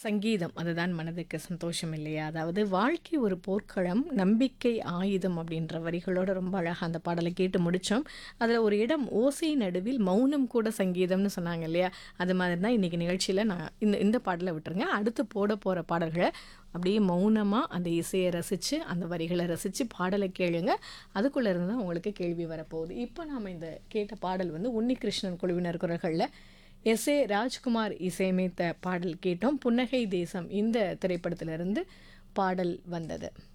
சங்கீதம் அதுதான் மனதுக்கு சந்தோஷம் இல்லையா அதாவது வாழ்க்கை ஒரு போர்க்களம் நம்பிக்கை ஆயுதம் அப்படின்ற வரிகளோட ரொம்ப அழகாக அந்த பாடலை கேட்டு முடித்தோம் அதில் ஒரு இடம் ஓசை நடுவில் மௌனம் கூட சங்கீதம்னு சொன்னாங்க இல்லையா அது மாதிரி தான் இன்றைக்கி நிகழ்ச்சியில் நான் இந்த இந்த பாடலை விட்டுருங்க அடுத்து போட போகிற பாடல்களை அப்படியே மௌனமாக அந்த இசையை ரசித்து அந்த வரிகளை ரசித்து பாடலை கேளுங்க அதுக்குள்ளே இருந்து தான் உங்களுக்கு கேள்வி வரப்போகுது இப்போ நாம் இந்த கேட்ட பாடல் வந்து உன்னிகிருஷ்ணன் குழுவினர் குரல்களில் எஸ் ஏ ராஜ்குமார் இசையமைத்த பாடல் கேட்டோம் புன்னகை தேசம் இந்த திரைப்படத்திலிருந்து பாடல் வந்தது